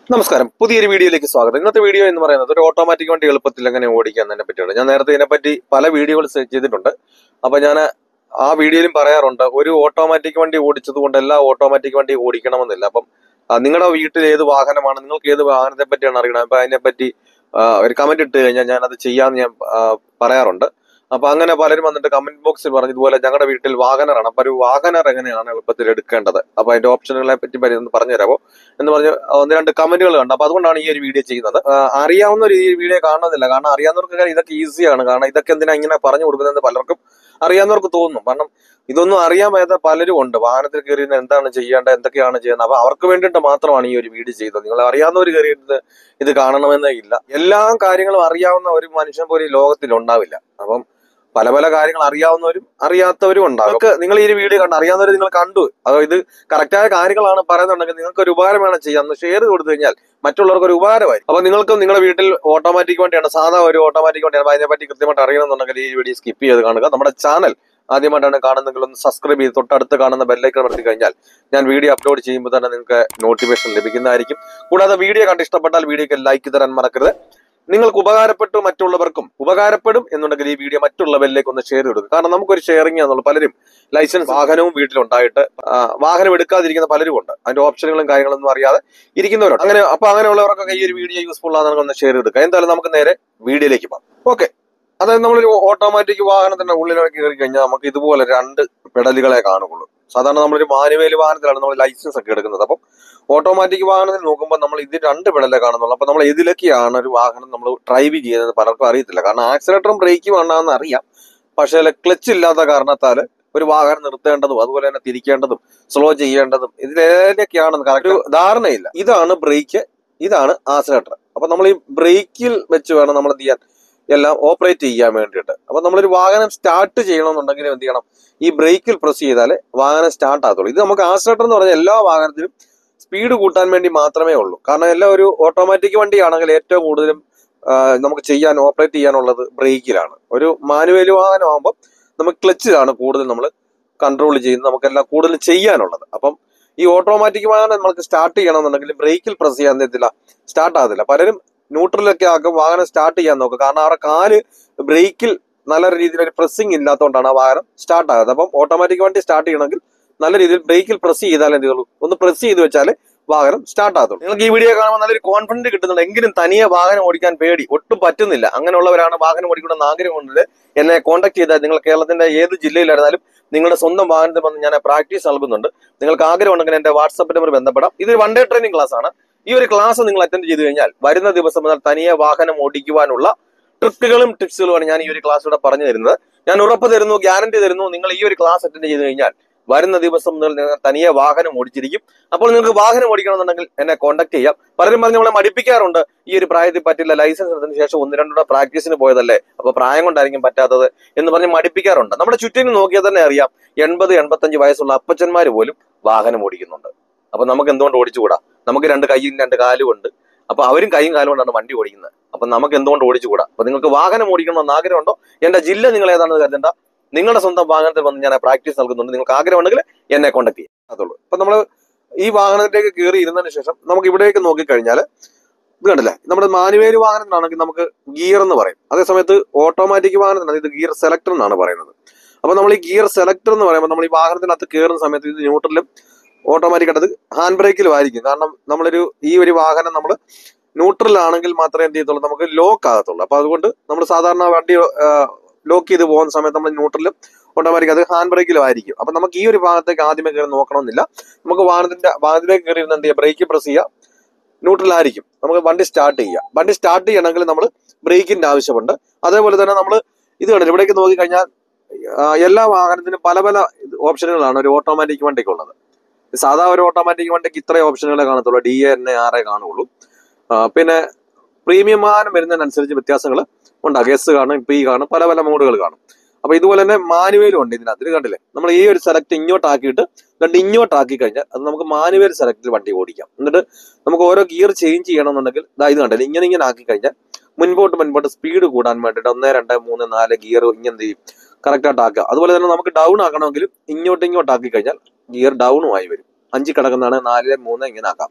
നമസ്കാരം പുതിയൊരു വീഡിയോയിലേക്ക് സ്വാഗതം ഇന്നത്തെ വീഡിയോ എന്ന് പറയുന്നത് ഒരു ഓട്ടോമാറ്റിക് വണ്ടി എളുപ്പത്തിൽ എങ്ങനെ ഓടിക്കാന്നതിനെ പറ്റിയാണ് ഞാൻ നേരത്തെ ഇതിനെപ്പറ്റി പല വീഡിയോകൾ ചെയ്തിട്ടുണ്ട് അപ്പൊ ഞാൻ ആ വീഡിയോയിലും പറയാറുണ്ട് ഒരു ഓട്ടോമാറ്റിക് വണ്ടി ഓടിച്ചത് കൊണ്ട് എല്ലാ ഓട്ടോമാറ്റിക് വണ്ടി ഓടിക്കണമെന്നില്ല അപ്പം ആ, നിങ്ങളുടെ വീട്ടിൽ ഏത് വാഹനമാണ് നിങ്ങൾക്ക് ഏത് വാഹനത്തെ പറ്റിയാണ് അറിയണം അപ്പൊ അതിനെപ്പറ്റി ആ, ഒരു കമന്റ് ഇട്ട് കഴിഞ്ഞാൽ ഞാൻ അത് ചെയ്യാന്ന് ഞാൻ ആ, പറയാറുണ്ട് അപ്പൊ അങ്ങനെ പലരും വന്നിട്ട് കമന്റ് ബോക്സിൽ പറഞ്ഞു ഇതുപോലെ ഞങ്ങളുടെ വീട്ടിൽ വാഗനറാണ് അപ്പൊ ഒരു വാഗനർ എങ്ങനെയാണ് എളുപ്പത്തിൽ എടുക്കേണ്ടത് അപ്പൊ അതിന്റെ ഓപ്ഷനുകളെ പറ്റി പരി- ഒന്ന് പറഞ്ഞു തരാമോ എന്ന് പറഞ്ഞ് ഒന്ന് രണ്ട് കമന്റുകൾ കണ്ടു അപ്പൊ അതുകൊണ്ടാണ് ഈ ഒരു വീഡിയോ ചെയ്യുന്നത് ആ, അറിയാവുന്ന ഒരു ഈ വീഡിയോ കാണുന്നില്ല കാരണം അറിയാവുന്നവർക്ക് ഇതൊക്കെ ഈസിയാണ് കാരണം ഇതൊക്കെ എന്തിനാ ഇങ്ങനെ പറഞ്ഞു കൊടുക്കുന്നതെന്ന് പലർക്കും അറിയാവുന്നവർക്ക് തോന്നും കാരണം ഇതൊന്നും അറിയാൻ വയ്യാത്ത പലരും ഉണ്ട് വാഹനത്തിൽ കയറി ഇരുന്ന് എന്താണ് ചെയ്യേണ്ടത് എന്തൊക്കെയാണ് ചെയ്യുന്നത് അപ്പൊ അവർക്ക് വേണ്ടിയിട്ട് മാത്രമാണ് ഈ ഒരു വീഡിയോ ചെയ്തത് നിങ്ങൾ അറിയാവുന്നവർ കയറിയിട്ട് ഇത് കാണണമെന്നേ ഇല്ല എല്ലാ കാര്യങ്ങളും അറിയാവുന്ന ഒരു മനുഷ്യൻ പോലും ഈ ലോകത്തിൽ ഉണ്ടാവില്ല അപ്പം പല പല കാര്യങ്ങൾ അറിയാവുന്നവരും അറിയാത്തവരും ഉണ്ടാകും നിങ്ങൾക്ക് നിങ്ങൾ ഈ ഒരു വീഡിയോ കണ്ട് അറിയാവുന്നവർ നിങ്ങൾ കണ്ടു അതോ ഇത് കറക്റ്റായ കാര്യങ്ങളാണ് പറയുന്നുണ്ടെങ്കിൽ നിങ്ങൾക്ക് ഒരു ഉപകാരം വേണം ചെയ്യാം ഒന്ന് ഷെയർ കൊടുത്തു കഴിഞ്ഞാൽ മറ്റുള്ളവർക്ക് ഒരു ഉപകാരമായി അപ്പൊ നിങ്ങൾക്കും നിങ്ങളുടെ വീട്ടിൽ ഓട്ടോമാറ്റിക് വണ്ടിയാണ് സാധാ ഒരു ഓട്ടോമാറ്റിക് വണ്ടിയാണ് അപ്പൊ അതിനെപ്പറ്റി കൃത്യമായിട്ട് അറിയണമെന്നുണ്ടെങ്കിൽ ഈ വീഡിയോ സ്കിപ്പ് ചെയ്ത് കാണുക നമ്മുടെ ചാനൽ ആദ്യമായിട്ടാണ് കാണുന്നെങ്കിൽ ഒന്ന് സബ്സ്ക്രൈബ് ചെയ്ത് തൊട്ടടുത്ത് കാണുന്ന ബെല്ലൈക്കൺ അമർത്തി കഴിഞ്ഞാൽ ഞാൻ വീഡിയോ അപ്ലോഡ് ചെയ്യുമ്പോൾ തന്നെ നിങ്ങൾക്ക് നോട്ടിഫിക്കേഷൻ ലഭിക്കുന്നതായിരിക്കും കൂടാതെ വീഡിയോ കണ്ട് ഇഷ്ടപ്പെട്ടാൽ വീഡിയോക്ക് ലൈക്ക് തരാൻ മറക്കരുത് നിങ്ങൾക്ക് ഉപകാരപ്പെട്ടു മറ്റുള്ളവർക്കും ഉപകാരപ്പെടും എന്നുണ്ടെങ്കിൽ ഈ വീഡിയോ മറ്റുള്ളവരിലേക്ക് ഒന്ന് ഷെയർ കൊടുക്കുക കാരണം നമുക്കൊരു ഷെയറിംഗ് ആണെന്നുള്ളൂ പലരും ലൈസൻസ് വാഹനവും വീട്ടിലുണ്ടായിട്ട് ആ, വാഹനം എടുക്കാതിരിക്കുന്ന പലരും ഉണ്ട് അതിന്റെ ഓപ്ഷനുകളും കാര്യങ്ങളൊന്നും അറിയാതെ ഇരിക്കുന്നവരുണ്ട് അങ്ങനെ അപ്പൊ അങ്ങനെയുള്ളവർക്കൊക്കെ ഈ ഒരു വീഡിയോ യൂസ്ഫുൾ ആണെന്ന് ഒന്ന് ഷെയർ എടുക്കുക എന്തായാലും നമുക്ക് നേരെ വീഡിയോയിലേക്ക് പോകാം ഓക്കെ അതായത് നമ്മളൊരു ഓട്ടോമാറ്റിക് വാഹനത്തിന്റെ ഉള്ളിലേക്ക് കയറി കഴിഞ്ഞാൽ നമുക്ക് ഇതുപോലെ രണ്ട് പെഡലുകളെ കാണുകയുള്ളൂ സാധാരണ നമ്മളൊരു മാനുവൽ വാഹനത്തിലാണ് നമ്മൾ ലൈസൻസ് ഒക്കെ എടുക്കുന്നത് അപ്പം ഓട്ടോമാറ്റിക് വാഹനത്തിൽ നോക്കുമ്പോൾ നമ്മൾ ഇത് രണ്ട് പെടലേ കാണുന്നുള്ളൂ അപ്പൊ നമ്മൾ ഇതിലൊക്കെയാണ് ഒരു വാഹനം നമ്മൾ ഡ്രൈവ് ചെയ്യുന്നത് പലർക്കും അറിയത്തില്ല കാരണം ആക്സിലേറ്ററും ബ്രേക്കും ആണെന്ന് അറിയാം പക്ഷേ ക്ലച്ച് ഇല്ലാത്ത കാരണത്താൽ ഒരു വാഹനം നിർത്തേണ്ടതും അതുപോലെ തന്നെ തിരിക്കേണ്ടതും സ്ലോ ചെയ്യേണ്ടതും ഇതിലേതൊക്കെയാണെന്ന് കറക്റ്റ് ധാരണയില്ല ഇതാണ് ബ്രേക്ക് ഇതാണ് ആക്സിലേറ്റർ അപ്പൊ നമ്മൾ ഈ ബ്രേക്കിൽ വെച്ച് വേണം നമ്മൾ എന്ത് ചെയ്യാൻ എല്ലാം ഓപ്പറേറ്റ് ചെയ്യാൻ വേണ്ടിയിട്ട് അപ്പൊ നമ്മളൊരു വാഹനം സ്റ്റാർട്ട് ചെയ്യണമെന്നുണ്ടെങ്കിൽ എന്ത് ചെയ്യണം ഈ ബ്രേക്കിൽ പ്രസ് ചെയ്താലേ വാഹനം സ്റ്റാർട്ട് ആകത്തുള്ളൂ ഇത് നമുക്ക് ആക്സിലേറ്റർ എന്ന് പറഞ്ഞാൽ എല്ലാ വാഹനത്തിലും സ്പീഡ് കൂട്ടാൻ വേണ്ടി മാത്രമേ ഉള്ളൂ കാരണം എല്ലാം ഒരു ഓട്ടോമാറ്റിക് വണ്ടിയാണെങ്കിൽ ഏറ്റവും കൂടുതലും ആ, നമുക്ക് ചെയ്യാൻ ഓപ്പറേറ്റ് ചെയ്യാനുള്ളത് ബ്രേക്കിലാണ് ഒരു മാനുവൽ വാഹനമാകുമ്പോൾ നമുക്ക് ക്ലച്ചിലാണ് കൂടുതൽ നമ്മൾ കൺട്രോൾ ചെയ്യുന്നത് നമുക്കെല്ലാം കൂടുതൽ ചെയ്യാനുള്ളത് അപ്പം ഈ ഓട്ടോമാറ്റിക് വാഹനം നമുക്ക് സ്റ്റാർട്ട് ചെയ്യണമെന്നുണ്ടെങ്കിൽ ബ്രേക്കിൽ പ്രസ് ചെയ്യാൻ പറ്റത്തില്ല സ്റ്റാർട്ട് ആകത്തില്ല പലരും ന്യൂട്രലൊക്കെ ആക്കും വാഹനം സ്റ്റാർട്ട് ചെയ്യാൻ നോക്കും കാരണം അവരുടെ കാല് ബ്രേക്കിൽ നല്ല രീതിയിൽ ഒരു പ്രസ്സിങ് ഇല്ലാത്തതുകൊണ്ടാണ് ആ വാഹനം സ്റ്റാർട്ട് ആകുന്നത് അപ്പം ഓട്ടോമാറ്റിക് വണ്ടി സ്റ്റാർട്ട് ചെയ്യണമെങ്കിൽ നല്ല രീതിയിൽ ബ്രേക്കിൽ പ്രസ് ചെയ്താലേ എന്ത് ചെയ്യുള്ളൂ ഒന്ന് പ്രസ് ചെയ്ത് വെച്ചാലേ വാഹനം സ്റ്റാർട്ട് ആകത്തുള്ളൂ നിങ്ങൾക്ക് ഈ വീഡിയോ കാണുമ്പോൾ നല്ലൊരു കോൺഫിഡന്റ് കിട്ടുന്നുണ്ട് എങ്കിലും തനിയെ വാഹനം ഓടിക്കാൻ പേടി ഒട്ടും പറ്റുന്നില്ല അങ്ങനെയുള്ളവരാണ് വാഹനം ഓടിക്കണമെന്ന് ആഗ്രഹമുണ്ട് എന്നെ കോൺടാക്ട് ചെയ്താൽ നിങ്ങൾ കേരളത്തിന്റെ ഏത് ജില്ലയിലായിരുന്നാലും നിങ്ങളുടെ സ്വന്തം വാഹനത്തിൽ വന്ന് ഞാൻ പ്രാക്ടീസ് നൽകുന്നുണ്ട് നിങ്ങൾക്ക് ആഗ്രഹമുണ്ടെങ്കിൽ എന്റെ വാട്സപ്പ് നമ്പർ ബന്ധപ്പെടാം ഇതൊരു വൺ ഡേ ട്രെയിനിങ് ക്ലാസ് ആണ് ഈ ഒരു ക്ലാസ് നിങ്ങൾ അറ്റൻഡ് ചെയ്ത് കഴിഞ്ഞാൽ വരുന്ന ദിവസം മുതൽ തനിയെ വാഹനം ഓടിക്കുവാനുള്ള ട്രിക്കുകളും ടിപ്സുകളുമാണ് ഞാൻ ഈ ഒരു ക്ലാസ്സിലൂടെ പറഞ്ഞു തരുന്നത് ഞാൻ ഉറപ്പ് തരുന്നു ഗ്യാരണ്ടി തരുന്നു നിങ്ങൾ ഈ ഒരു ക്ലാസ് അറ്റൻഡ് ചെയ്ത് കഴിഞ്ഞാൽ വരുന്ന ദിവസം മുതൽ നിങ്ങൾ തനിയെ വാഹനം ഓടിച്ചിരിക്കും അപ്പോൾ നിങ്ങൾക്ക് വാഹനം ഓടിക്കണമെന്നുണ്ടെങ്കിൽ എന്നെ കോൺടാക്ട് ചെയ്യാം പലരും പറഞ്ഞ് നമ്മളെ മടിപ്പിക്കാറുണ്ട് ഈ ഒരു പ്രായത്തിൽ പറ്റില്ല ലൈസൻസ് എടുത്തതിന് ശേഷം ഒന്ന് രണ്ടുകൂടെ പ്രാക്ടീസിന് പോയതല്ലേ അപ്പൊ പ്രായം കൊണ്ടായിരിക്കും പറ്റാത്തത് എന്ന് പറഞ്ഞ് മടിപ്പിക്കാറുണ്ട് നമ്മുടെ ചുറ്റിനും നോക്കിയാൽ തന്നെ അറിയാം എൺപത് എൺപത്തഞ്ച് വയസ്സുള്ള അപ്പച്ചന്മാർ പോലും വാഹനം ഓടിക്കുന്നുണ്ട് അപ്പൊ നമുക്ക് എന്തുകൊണ്ട് ഓടിച്ചുകൂടാ നമുക്ക് രണ്ട് കൈയും രണ്ട് കാലും ഉണ്ട് അപ്പൊ അവരും കൈയും കാലും കൊണ്ടാണ് വണ്ടി ഓടിക്കുന്നത് അപ്പൊ നമുക്ക് എന്തുകൊണ്ട് ഓടിച്ചുകൂടാ അപ്പൊ നിങ്ങൾക്ക് വാഹനം ഓടിക്കണമെന്ന് ആഗ്രഹമുണ്ടോ എന്റെ ജില്ല നിങ്ങൾ ഏതാണെന്ന് കരുതണ്ട നിങ്ങളുടെ സ്വന്തം വാഹനത്തിൽ വന്ന് ഞാൻ പ്രാക്ടീസ് നൽകുന്നുണ്ട് നിങ്ങൾക്ക് ആഗ്രഹമുണ്ടെങ്കിൽ എന്നെ കോൺടാക്ട് ചെയ്യാം അതുള്ളൂ അപ്പൊ നമ്മൾ ഈ വാഹനത്തിലേക്ക് കയറി ഇരുന്നതിന് ശേഷം നമുക്ക് ഇവിടേക്ക് നോക്കിക്കഴിഞ്ഞാൽ ഇത് കണ്ടില്ലേ നമ്മുടെ മാനുവേൽ വാഹനത്തിനാണെങ്കിൽ നമുക്ക് ഗിയർ എന്ന് പറയും അതേ സമയത്ത് ഓട്ടോമാറ്റിക് വാഹനത്തിനാണ് ഇത് ഗിയർ സെലക്ടർ എന്നാണ് പറയുന്നത് അപ്പൊ നമ്മൾ ഈ ഗിയർ സെലക്ടർ എന്ന് പറയുമ്പോൾ നമ്മൾ ഈ വാഹനത്തിനകത്ത് കയറുന്ന സമയത്ത് ഇത് ന്യൂട്രലും ഓട്ടോമാറ്റിക് ആയിട്ട് ഹാൻഡ് ബ്രേക്കിലും ആയിരിക്കും കാരണം നമ്മളൊരു ഈ ഒരു വാഹനം നമ്മൾ ന്യൂട്രലാണെങ്കിൽ മാത്രമേ എന്ത് ചെയ്യത്തുള്ളൂ നമുക്ക് ലോക്ക് ആകത്തുള്ളൂ അപ്പൊ അതുകൊണ്ട് നമ്മൾ സാധാരണ വണ്ടി ലോക്ക് ചെയ്ത് പോകുന്ന സമയത്ത് നമ്മൾ ന്യൂട്രലും ഓട്ടോമാറ്റിക് അത് ഹാൻഡ് ബ്രേക്കിലും ആയിരിക്കും അപ്പൊ നമുക്ക് ഈ ഒരു ഭാഗത്തേക്ക് ആദ്യമേ കയറി നോക്കണമെന്നില്ല നമുക്ക് വാഹനത്തിന്റെ വാഹനത്തിലേക്ക് കയറി ഇരുന്ന് എന്ത് ചെയ്യുക ബ്രേക്ക് പ്രസ് ചെയ്യുക ന്യൂട്രലായിരിക്കും നമുക്ക് വണ്ടി സ്റ്റാർട്ട് ചെയ്യുക വണ്ടി സ്റ്റാർട്ട് ചെയ്യണമെങ്കിൽ നമ്മൾ ബ്രേക്കിന്റെ ആവശ്യമുണ്ട് അതേപോലെ തന്നെ നമ്മൾ ഇത് കണ്ടില്ല ഇവിടേക്ക് നോക്കിക്കഴിഞ്ഞാൽ ആ, എല്ലാ വാഹനത്തിനും പല പല ഓപ്ഷനുകളാണ് ഒരു ഓട്ടോമാറ്റിക് വണ്ടിക്ക് ഉള്ളത് സാധാ ഒരു ഓട്ടോമാറ്റിക് വണ്ടിക്ക് ഇത്രയും ഓപ്ഷനുകളെ കാണത്തുള്ളൂ D A N A R A കാണുള്ളൂ ആ, പിന്നെ പ്രീമിയം വാഹനം വരുന്നതിനനുസരിച്ച് വ്യത്യാസങ്ങൾ ഉണ്ടാകും എസ് കാണും പി കാണും പല പല മോഡുകൾ കാണും അപ്പൊ ഇതുപോലെ തന്നെ മാനുവലും ഉണ്ട് ഇതിനകത്ത് ഇത് കണ്ടില്ലേ നമ്മൾ ഈ ഒരു സെലക്ട് ഇങ്ങോട്ടാക്കിയിട്ട് രണ്ട് ഇങ്ങോട്ടാക്കി കഴിഞ്ഞാൽ അത് നമുക്ക് മാനുവൽ സെലക്ടിൽ വണ്ടി ഓടിക്കാം എന്നിട്ട് നമുക്ക് ഓരോ ഗിയർ ചേഞ്ച് ചെയ്യണമെന്നുണ്ടെങ്കിൽ ദാ ഇത് കണ്ടില്ലേ ഇങ്ങനെ ഇങ്ങനെ ആക്കി കഴിഞ്ഞാൽ മുൻപോട്ട് മുൻപോട്ട് സ്പീഡ് കൂടാൻ വേണ്ടിയിട്ട് ഒന്ന് രണ്ട് മൂന്ന് നാല് ഗിയർ ഇങ്ങനെ എന്ത് ചെയ്യും കറക്റ്റ് ആയിട്ട് ആക്കുക അതുപോലെ തന്നെ നമുക്ക് ഡൗൺ ആക്കണമെങ്കിലും ഇങ്ങോട്ട് ഇങ്ങോട്ട് ആക്കി കഴിഞ്ഞാൽ ഗിയർ ഡൗണും ആയി വരും അഞ്ച് കിടക്കുന്നതാണ് നാല് മൂന്ന് ഇങ്ങനെ ആക്കാം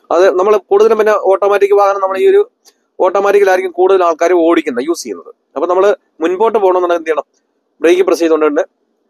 അത് നമ്മൾ കൂടുതലും പിന്നെ ഓട്ടോമാറ്റിക് വാഹനം നമ്മൾ ഈ ഒരു ഓട്ടോമാറ്റിക്കിലായിരിക്കും കൂടുതൽ ആൾക്കാർ ഓടിക്കുന്നത് യൂസ് ചെയ്യുന്നത് അപ്പൊ നമ്മൾ മുൻപോട്ട് പോകണമെന്നുണ്ടെങ്കിൽ എന്ത് ചെയ്യണം ബ്രേക്ക് പ്രസ് ചെയ്തുകൊണ്ട് തന്നെ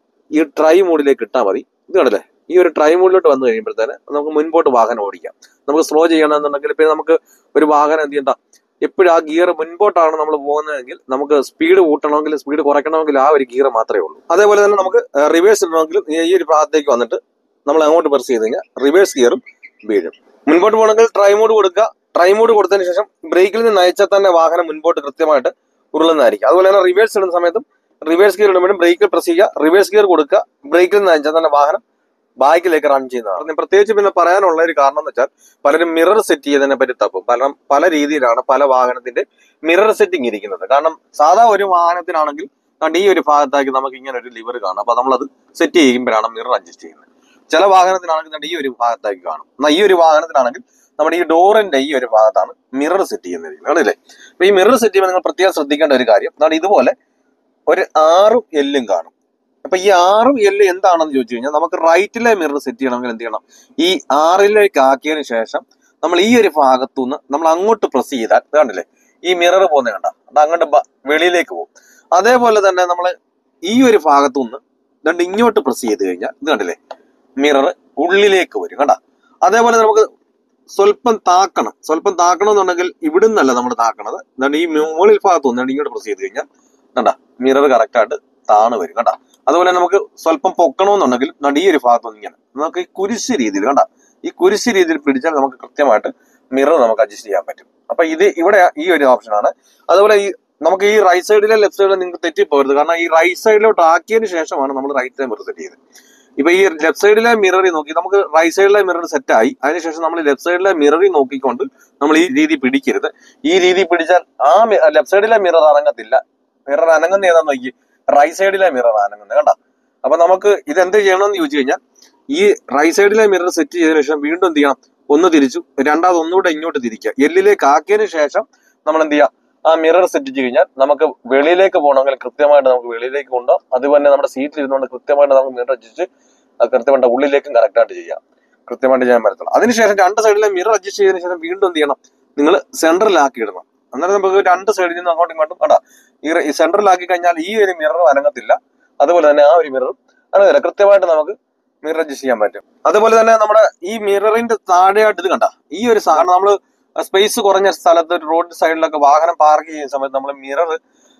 ഈ ട്രൈ മോഡിലേക്ക് ഇട്ടാൽ മതി ഇത് കണ്ടല്ലേ ഈ ഒരു ട്രൈ മോഡിലോട്ട് വന്നു കഴിയുമ്പോഴത്തേന് നമുക്ക് മുൻപോട്ട് വാഹനം ഓടിക്കാം നമുക്ക് സ്ലോ ചെയ്യണമെന്നുണ്ടെങ്കിൽ ഇപ്പൊ നമുക്ക് ഒരു വാഹനം എന്ത് ചെയ്യണ്ട എപ്പോഴും ആ ഗിയർ മുൻപോട്ടാണ് നമ്മൾ പോകുന്നതെങ്കിൽ നമുക്ക് സ്പീഡ് കൂട്ടണമെങ്കിൽ സ്പീഡ് കുറയ്ക്കണമെങ്കിൽ ആ ഒരു ഗിയർ മാത്രമേ ഉള്ളൂ അതേപോലെ തന്നെ നമുക്ക് റിവേഴ്സ് ഇടണമെങ്കിലും ഈ ഒരു ഭാഗത്തേക്ക് വന്നിട്ട് നമ്മൾ അങ്ങോട്ട് പ്രസ് ചെയ്ത് കഴിഞ്ഞാൽ റിവേഴ്സ് ഗിയറും വീഴും മുൻപോട്ട് പോകണമെങ്കിൽ ട്രൈ മോഡ് കൊടുക്കുക ട്രൈ മോഡ് കൊടുത്തതിന് ശേഷം ബ്രേക്കിൽ നിന്ന് അയച്ചാൽ തന്നെ വാഹനം മുൻപോട്ട് കൃത്യമായിട്ട് ഉരുളുന്നതായിരിക്കും അതുപോലെ തന്നെ റിവേഴ്സ് ഇടുന്ന സമയത്തും റിവേഴ്സ് ഗിയർ ഇടുമ്പോഴും ബ്രേക്കിൽ പ്രസ് ചെയ്യുക റിവേഴ്സ് ഗിയർ കൊടുക്കുക ബ്രേക്കിൽ നിന്ന് അയച്ചാൽ തന്നെ വാഹനം ബാക്കിലേക്ക് റൺ ചെയ്യുന്നതാണ് പ്രത്യേകിച്ച് പിന്നെ പറയാനുള്ള ഒരു കാരണം എന്ന് വെച്ചാൽ പലരും മിറർ സെറ്റ് ചെയ്തതിനെ പറ്റി തപ്പും കാരണം പല രീതിയിലാണ് പല വാഹനത്തിന്റെ മിറർ സെറ്റിംഗ് ഇരിക്കുന്നത് കാരണം സാധാ ഒരു വാഹനത്തിനാണെങ്കിൽ കണ്ട് ഈ ഒരു ഭാഗത്താക്കി നമുക്ക് ഇങ്ങനെ ഒരു ലിവർ കാണും അപ്പൊ നമ്മളത് സെറ്റ് ചെയ്യുമ്പോഴാണ് മിറർ അഡ്ജസ്റ്റ് ചെയ്യുന്നത് ചില വാഹനത്തിനാണെങ്കിൽ ദാണ്ട് ഈ ഒരു ഭാഗത്താക്കി കാണും എന്നാൽ ഈ ഒരു വാഹനത്തിനാണെങ്കിൽ നമ്മുടെ ഈ ഡോറിന്റെ ഈ ഒരു ഭാഗത്താണ് മിറർ സെറ്റ് ചെയ്യുന്നത് ആണല്ലേ അപ്പൊ ഈ മിറർ സെറ്റ് ചെയ്യുമ്പോൾ നിങ്ങൾ പ്രത്യേകം ശ്രദ്ധിക്കേണ്ട ഒരു കാര്യം എന്താണ് ഇതുപോലെ ഒരു ആറും എല്ലും കാണും അപ്പൊ ഈ ആറും എല്ല് എന്താണെന്ന് ചോദിച്ചു കഴിഞ്ഞാൽ നമുക്ക് റൈറ്റിലെ മിറർ സെറ്റ് ചെയ്യണമെങ്കിൽ എന്ത് ചെയ്യണം ഈ ആറിലേക്ക് ആക്കിയതിനു ശേഷം നമ്മൾ ഈ ഒരു ഭാഗത്തുനിന്ന് നമ്മൾ അങ്ങോട്ട് പ്രസ് ചെയ്താൽ ഇത് കണ്ടില്ലേ ഈ മിറർ പോകുന്നത് കണ്ട അത് അങ്ങോട്ട് ബ- വെളിയിലേക്ക് പോകും അതേപോലെ തന്നെ നമ്മൾ ഈ ഒരു ഭാഗത്തുനിന്ന് രണ്ട് ഇങ്ങോട്ട് പ്രസ് ചെയ്ത് കഴിഞ്ഞാൽ ഇത് കണ്ടില്ലേ മിറർ ഉള്ളിലേക്ക് വരും കണ്ട അതേപോലെ നമുക്ക് സ്വല്പം താക്കണം സ്വല്പം താക്കണം എന്നുണ്ടെങ്കിൽ ഇവിടുന്നല്ല നമ്മൾ താക്കണത് എന്താണ് ഈ മുകളിൽ ഭാഗത്തുനിന്ന് രണ്ട് ഇങ്ങോട്ട് പ്രസ് ചെയ്ത് കഴിഞ്ഞാൽ കണ്ട മിറർ കറക്റ്റ് ആയിട്ട് താണ് വരും കണ്ട അതുപോലെ നമുക്ക് സ്വല്പം പൊക്കണമെന്നുണ്ടെങ്കിൽ ദാണ്ട് ഈ ഒരു ഭാഗത്തുനിന്ന് ഇങ്ങനെ നമുക്ക് ഈ കുരിശ് രീതിയിൽ കണ്ട ഈ കുരിശ് രീതിയിൽ പിടിച്ചാൽ നമുക്ക് കൃത്യമായിട്ട് മിറർ നമുക്ക് അഡ്ജസ്റ്റ് ചെയ്യാൻ പറ്റും അപ്പൊ ഇത് ഇവിടെ ഈ ഒരു ഓപ്ഷനാണ് അതുപോലെ ഈ നമുക്ക് ഈ റൈറ്റ് സൈഡിലെ ലെഫ്റ്റ് സൈഡിലെ നിങ്ങൾക്ക് തെറ്റിപ്പോകരുത് കാരണം ഈ റൈറ്റ് സൈഡിലോട്ട് ആക്കിയതിന് ശേഷമാണ് നമ്മൾ റൈറ്റ് മിറർ സെറ്റ് ചെയ്തത് ഇപ്പൊ ഈ ലെഫ്റ്റ് സൈഡിലെ മിററിൽ നോക്കി നമുക്ക് റൈറ്റ് സൈഡിലെ മിറർ സെറ്റ് ആയി അതിനുശേഷം നമ്മൾ ലെഫ്റ്റ് സൈഡിലെ മിററിൽ നോക്കിക്കൊണ്ട് നമ്മൾ ഈ രീതി പിടിക്കരുത് ഈ രീതി പിടിച്ചാൽ ആ ലെഫ്റ്റ് സൈഡിലെ മിറർ അനങ്ങത്തില്ല മിറർ അനങ്ങുന്ന ഏതാന്ന് നോക്കി റൈറ്റ് സൈഡിലെ മിറർ അനങ്ങുന്നത് കണ്ട അപ്പൊ നമുക്ക് ഇത് എന്ത് ചെയ്യണമെന്ന് ചോദിച്ചു കഴിഞ്ഞാൽ ഈ റൈറ്റ് സൈഡിലെ മിറർ സെറ്റ് ചെയ്തതിനു ശേഷം വീണ്ടും എന്ത് ചെയ്യണം ഒന്ന് തിരിച്ചു രണ്ടാമത് ഒന്നുകൂടെ ഇങ്ങോട്ട് തിരിക്കുക എല്ലിലേക്ക് ആക്കിയതിനു ശേഷം നമ്മൾ എന്ത് ചെയ്യുക ആ മിറർ സെറ്റ് ചെയ്ത് കഴിഞ്ഞാൽ നമുക്ക് വെളിയിലേക്ക് പോകണമെങ്കിൽ കൃത്യമായിട്ട് നമുക്ക് വെളിയിലേക്ക് കൊണ്ടുപോകാം അതുപോലെ നമ്മുടെ സീറ്റിൽ ഇരുന്നുകൊണ്ട് കൃത്യമായിട്ട് നമുക്ക് മിറർ അഡ്ജസ്റ്റ് കൃത്യമായിട്ട് ഉള്ളിലേക്കും കറക്റ്റ് ആയിട്ട് ചെയ്യാം കൃത്യമായിട്ട് ചെയ്യാൻ പറ്റത്തുള്ളൂ അതിനുശേഷം രണ്ട് സൈഡിലെ മിറർ അഡ്ജസ്റ്റ് ചെയ്തതിനു ശേഷം വീണ്ടും എന്ത് ചെയ്യണം നിങ്ങൾ സെന്ററിലാക്കി ഇടണം അന്നേരം നമുക്ക് രണ്ട് സൈഡിൽ നിന്ന് അങ്ങോട്ടും ഇങ്ങോട്ടും കണ്ടാ ഈ സെന്ററിലാക്കി കഴിഞ്ഞാൽ ഈ ഒരു മിറർ അനങ്ങത്തില്ല അതുപോലെ തന്നെ ആ ഒരു മിററും അനങ്ങത്തില്ല കൃത്യമായിട്ട് നമുക്ക് മിറർ അഡ്ജസ്റ്റ് ചെയ്യാൻ പറ്റും അതുപോലെ തന്നെ നമ്മുടെ ഈ മിററിന്റെ താഴെയായിട്ട് ഇത് കണ്ട ഈ ഒരു സാധനം നമ്മൾ സ്പേസ് കുറഞ്ഞ സ്ഥലത്ത് ഒരു റോഡ് സൈഡിലൊക്കെ വാഹനം പാർക്ക് ചെയ്യുന്ന സമയത്ത് നമ്മൾ മിറർ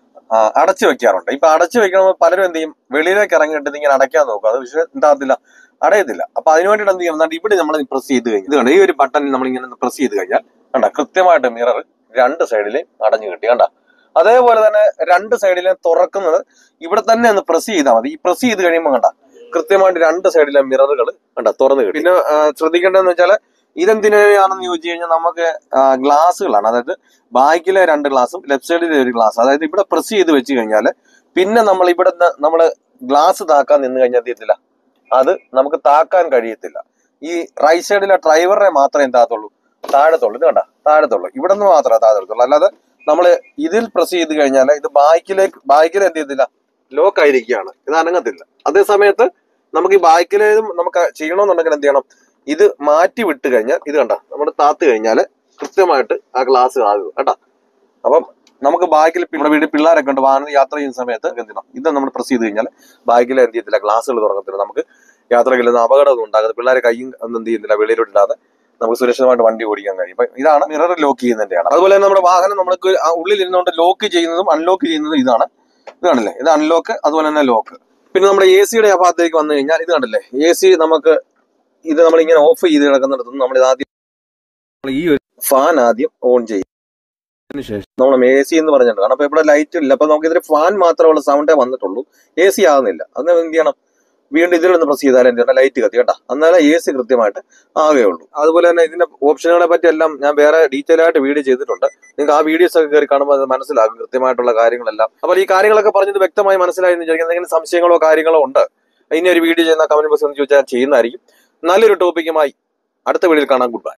അടച്ചു വെക്കാറുണ്ട് ഇപ്പൊ അടച്ചു വെക്കണമെങ്കിൽ പലരും എന്ത് ചെയ്യും വെളിയിലേക്ക് ഇറങ്ങിയിട്ട് ഇങ്ങനെ അടയ്ക്കാൻ നോക്കും അത് പക്ഷേ എന്താകത്തില്ല അടയത്തില്ല അപ്പൊ അതിന് വേണ്ടിയിട്ട് എന്ത് ചെയ്യും എന്നാണ്ട് ഇവിടെ നമ്മൾ പ്രസ് ചെയ്ത് കഴിഞ്ഞാൽ ഇത് കണ്ട ഈ ഒരു ബട്ടൺ നമ്മൾ ഇങ്ങനെ പ്രസ് ചെയ്ത് കഴിഞ്ഞാൽ കണ്ട കൃത്യമായിട്ട് മിറർ രണ്ട് സൈഡിലെയും അടഞ്ഞു കിട്ടി കണ്ട അതേപോലെ തന്നെ രണ്ട് സൈഡിലെ തുറക്കുന്നത് ഇവിടെ തന്നെ ഒന്ന് പ്രസ് ചെയ്താൽ മതി ഈ പ്രസ് ചെയ്ത് കഴിയുമ്പോൾ കണ്ട കൃത്യമായിട്ട് രണ്ട് സൈഡിലെ മിററുകൾ കണ്ട തുറന്നു കിട്ടി പിന്നെ ആ, ശ്രദ്ധിക്കേണ്ടതെന്ന് വെച്ചാൽ ഇതെന്തിനാണെന്ന് ചോദിച്ചു കഴിഞ്ഞാൽ നമുക്ക് ഗ്ലാസ്സുകളാണ് അതായത് ബാക്കിലെ രണ്ട് ഗ്ലാസും ലെഫ്റ്റ് സൈഡിലെ ഒരു ഗ്ലാസ് അതായത് ഇവിടെ പ്രസ് ചെയ്ത് വെച്ച് കഴിഞ്ഞാൽ പിന്നെ നമ്മൾ ഇവിടെ നമ്മൾ ഗ്ലാസ് താക്കാൻ നിന്ന് കഴിഞ്ഞാൽ തീരത്തില്ല അത് നമുക്ക് താക്കാൻ കഴിയത്തില്ല ഈ റൈറ്റ് സൈഡിലെ ഡ്രൈവറെ മാത്രമേ എന്താകത്തുള്ളൂ താഴത്തുള്ളൂ ഇത് കണ്ട താഴത്തുള്ളൂ ഇവിടെ നിന്ന് മാത്രമേ താഴത്തുള്ളൂ അല്ലാതെ നമ്മൾ ഇതിൽ പ്രസ് ചെയ്ത് കഴിഞ്ഞാൽ ഇത് ബാക്കിലേക്ക് ബാക്കിൽ എന്ത് ചെയ്തില്ല ലോക്ക് ആയിരിക്കുകയാണ് ഇത് അനങ്ങത്തില്ല അതേ സമയത്ത് നമുക്ക് ഈ ബാക്കിലേതും നമുക്ക് ചെയ്യണമെന്നുണ്ടെങ്കിൽ എന്ത് ചെയ്യണം ഇത് മാറ്റി വിട്ട് കഴിഞ്ഞാൽ ഇത് കണ്ട നമ്മൾ താത്ത് കഴിഞ്ഞാൽ കൃത്യമായിട്ട് ആ ഗ്ലാസ് ആകും കേട്ടാ അപ്പം നമുക്ക് ബാക്കിൽ നമ്മുടെ വീട്ടിൽ പിള്ളേരൊക്കെ ഉണ്ട് വാഹനം യാത്ര ചെയ്യുന്ന സമയത്ത് എന്ത് ചെയ്യണം ഇത് നമ്മൾ പ്രസ് ചെയ്ത് കഴിഞ്ഞാൽ ബാക്കിൽ എന്ത് ചെയ്യത്തില്ല ഗ്ലാസ്സുകൾ തുറക്കത്തില്ല നമുക്ക് യാത്രകളിൽ നിന്ന് അപകടമൊന്നും ഉണ്ടാകത്തില്ല പിള്ളേരെ കൈയും ഒന്നും എന്ത് ചെയ്യുന്നില്ല വെളിയിലോട്ടില്ലാതെ നമുക്ക് സുരക്ഷിതമായിട്ട് വണ്ടി ഓടിക്കാൻ കഴിയും അപ്പൊ ഇതാണ് മിറർ ലോക്ക് ചെയ്യുന്നതിന്റെയാണ് അതുപോലെ തന്നെ നമ്മുടെ വാഹനം നമുക്ക് ആ ഉള്ളിൽ ഇരുന്നുകൊണ്ട് ലോക്ക് ചെയ്യുന്നതും അൺലോക്ക് ചെയ്യുന്നതും ഇതാണ് ഇത് കാണില്ലേ ഇത് അൺലോക്ക് അതുപോലെ തന്നെ ലോക്ക് പിന്നെ നമ്മുടെ എ സിയുടെ ആ ഭാഗത്തേക്ക് വന്നു കഴിഞ്ഞാൽ ഇത് കണ്ടില്ലേ എ സി നമുക്ക് ഇത് നമ്മൾ ഇങ്ങനെ ഓഫ് ചെയ്ത് കിടക്കുന്നിടത്ത് നമ്മൾ ഇത് ആദ്യം നമ്മൾ ഈ ഒരു ഫാൻ ആദ്യം ഓൺ ചെയ്യും അതിനുശേഷം നമ്മൾ എ സി എന്ന് പറഞ്ഞിട്ടുണ്ട് കാരണം അപ്പൊ ഇവിടെ ലൈറ്റ് ഇല്ല അപ്പൊ നമുക്ക് ഇതിൽ ഫാൻ മാത്രമുള്ള സൗണ്ടേ വന്നിട്ടുള്ളൂ എ സി ആകുന്നില്ല അന്ന് എന്ത് ചെയ്യണം വീണ്ടും ഇതിലൊന്ന് പ്രസ് ചെയ്താൽ എന്ത് ചെയ്യണം ലൈറ്റ് കത്തി കേട്ടോ എന്നാലേ എ സി കൃത്യമായിട്ട് ആകുകയുള്ളൂ അതുപോലെ തന്നെ ഇതിന്റെ ഓപ്ഷനുകളെ പറ്റി എല്ലാം ഞാൻ വേറെ ഡീറ്റെയിൽ ആയിട്ട് വീഡിയോ ചെയ്തിട്ടുണ്ട് നിങ്ങൾക്ക് ആ വീഡിയോസ് ഒക്കെ കയറി കാണുമ്പോൾ അത് മനസ്സിലാകും കൃത്യമായിട്ടുള്ള കാര്യങ്ങളെല്ലാം അപ്പോൾ ഈ കാര്യങ്ങളൊക്കെ പറഞ്ഞത് വ്യക്തമായി മനസ്സിലായി എന്ന് വിചാരിക്കുന്നത് എന്തെങ്കിലും സംശയങ്ങളോ കാര്യങ്ങളോ ഉണ്ട് ഇനി ഒരു വീഡിയോ ചെയ്യുന്ന കമന്റ് ബോക്സ് എന്ന് ചോദിച്ചാൽ ചെയ്യുന്നതായിരിക്കും നല്ലൊരു ടോപ്പിക്കുമായി അടുത്ത വീഡിയോയിൽ കാണാം ഗുഡ് ബൈ